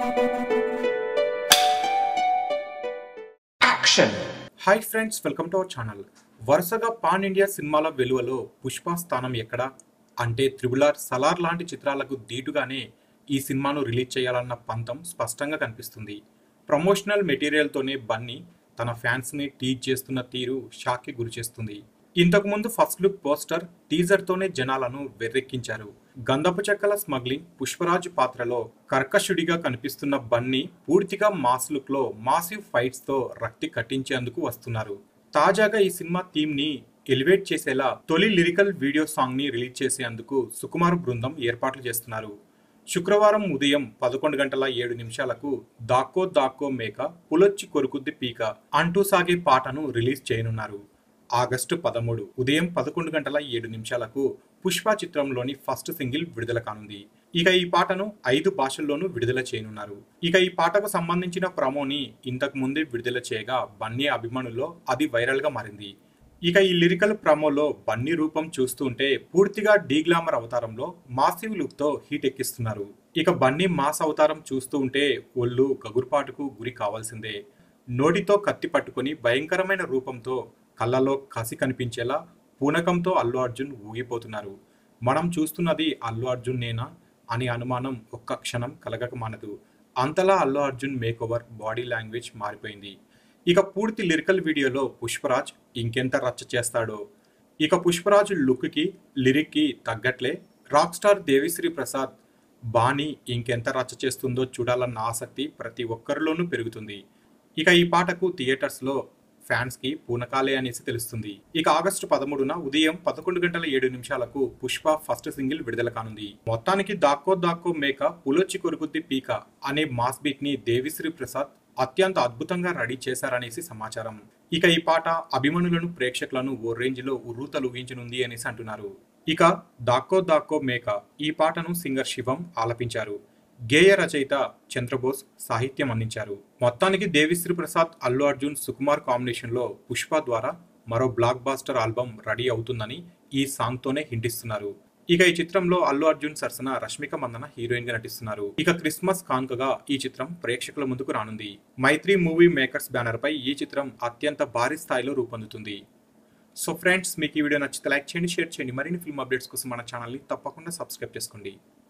action hi friends welcome to our channel వరుసగా pan India సినిమాల వెలువలో పుష్ప స్థానం ఎక్కడ అంటే త్రిబులార్ సలార్ లాంటి చిత్రాలకు దీటుగానే ఈ సినిమాను రిలీజ్ చేయాలన్న పంతం స్పష్టంగా కనిపిస్తుంది ప్రమోషనల్ మెటీరియల్తోనే బన్నీ తన ఫ్యాన్స్ని టీజ్ చేస్తున్న తీరు షాక్కి గురిచేస్తుంది ఇంతకుముందు ఫస్ట్ లుక్ పోస్టర్ టీజర్తోనే జనాలను వెర్రెక్కించారు గంధపు చెక్కల స్మగ్లింగ్ పుష్పరాజు పాత్రలో కర్కశుడిగా కనిపిస్తున్న బన్నీ పూర్తిగా మాస్ లుక్ లో మాసివ్ ఫైట్స్ తో రక్తి కట్టించేందుకు వస్తున్నారు తాజాగా ఈ సినిమా థీమ్ ని ఎలివేట్ చేసేలా తొలి లిరికల్ వీడియో సాంగ్ ని రిలీజ్ చేసేందుకు సుకుమార్ బృందం ఏర్పాట్లు చేస్తున్నారు శుక్రవారం ఉదయం పదకొండు గంటల ఏడు నిమిషాలకు దాక్కో దాక్కో మేక పులొచ్చి కొరుకుద్ది పీక అంటూ సాగే పాటను రిలీజ్ చేయనున్నారు ఆగస్టు పదమూడు ఉదయం పదకొండు గంటల ఏడు నిమిషాలకు పుష్ప చిత్రంలోని ఫస్ట్ సింగిల్ విడుదల కానుంది ఇక ఈ పాటను ఐదు భాషల్లోనూ విడుదల చేయనున్నారు ఇక ఈ పాటకు సంబంధించిన ప్రమోని ఇంతకు ముందే విడుదల చేయగా బన్నీ అభిమానుల్లో అది వైరల్ గా మారింది ఇక ఈ లిరికల్ ప్రమోలో బన్నీ రూపం చూస్తుంటే పూర్తిగా డీగ్లామర్ అవతారంలో మాసివ్ లుక్ తో హీట్ ఎక్కిస్తున్నారు ఇక బన్నీ మాస్ అవతారం చూస్తూ ఉంటే ఒళ్ళు గగుర్పాటుకు గురి కావాల్సిందే నోటితో కత్తి పట్టుకొని భయంకరమైన రూపంతో కళ్ళలో కసి కనిపించేలా పూనకంతో అల్లు అర్జున్ ఊగిపోతున్నారు మనం చూస్తున్నది అల్లు అర్జున్ నేనా అనే అనుమానం ఒక్క క్షణం కలగక మానదు అంతలా Allu Arjun makeover body language మారిపోయింది ఇక పూర్తి లిరికల్ వీడియోలో పుష్పరాజ్ ఇంకెంత రచ్చ చేస్తాడో ఇక పుష్పరాజ్ లుక్కి లిరిక్కి తగ్గట్లే రాక్ స్టార్ దేవిశ్రీ ప్రసాద్ బాణి ఇంకెంత రచ్చ చేస్తుందో చూడాలన్న ఆసక్తి ప్రతి ఒక్కరిలోనూ పెరుగుతుంది ఇక ఈ పాటకు థియేటర్స్లో ఫ్యాన్స్ కి పూనకాలే అనేసి తెలుస్తుంది ఇక ఆగస్టు పదమూడున ఉదయం పదకొండు గంటల ఏడు నిమిషాలకు పుష్ప ఫస్ట్ సింగిల్ విడుదల కానుంది మొత్తానికి దాక్కో దాక్కో మేక పులొచ్చి కొరుకుద్ది పీక అనే మాస్ బీట్ ని దేవిశ్రీ ప్రసాద్ అత్యంత అద్భుతంగా రెడీ చేశారనేసి సమాచారం ఇక ఈ పాట అభిమానులను ప్రేక్షకులను ఓ రేంజ్ లో ఉర్రూతలూగించనుంది అనేసి అంటున్నారు ఇక దాక్కో దాక్కో మేక ఈ పాటను సింగర్ శివం ఆలపించారు గేయ రచయిత చంద్రబోస్ సాహిత్యం అందించారు మొత్తానికి దేవిశ్రీ ప్రసాద్ అల్లు అర్జున్ సుకుమార్ కాంబినేషన్ లో పుష్ప ద్వారా మరో బ్లాక్ బాస్టర్ ఆల్బమ్ రెడీ అవుతుందని ఈ సాంగ్ తోనే హింటిస్తున్నారు ఇక ఈ చిత్రంలో అల్లు అర్జున్ సరసన రష్మిక మందన హీరోయిన్ గా నటిస్తున్నారు ఇక క్రిస్మస్ కానుకగా ఈ చిత్రం ప్రేక్షకుల ముందుకు రానుంది మైత్రి మూవీ మేకర్స్ బ్యానర్ పై ఈ చిత్రం అత్యంత భారీ స్థాయిలో రూపొందుతుంది సో ఫ్రెండ్స్ మీకు ఈ వీడియో నచ్చితే లైక్ చేయండి షేర్ చేయండి మరిన్ని ఫిల్మ్ అప్డేట్స్ కోసం మన ఛానల్ని తప్పకుండా సబ్స్క్రైబ్ చేసుకోండి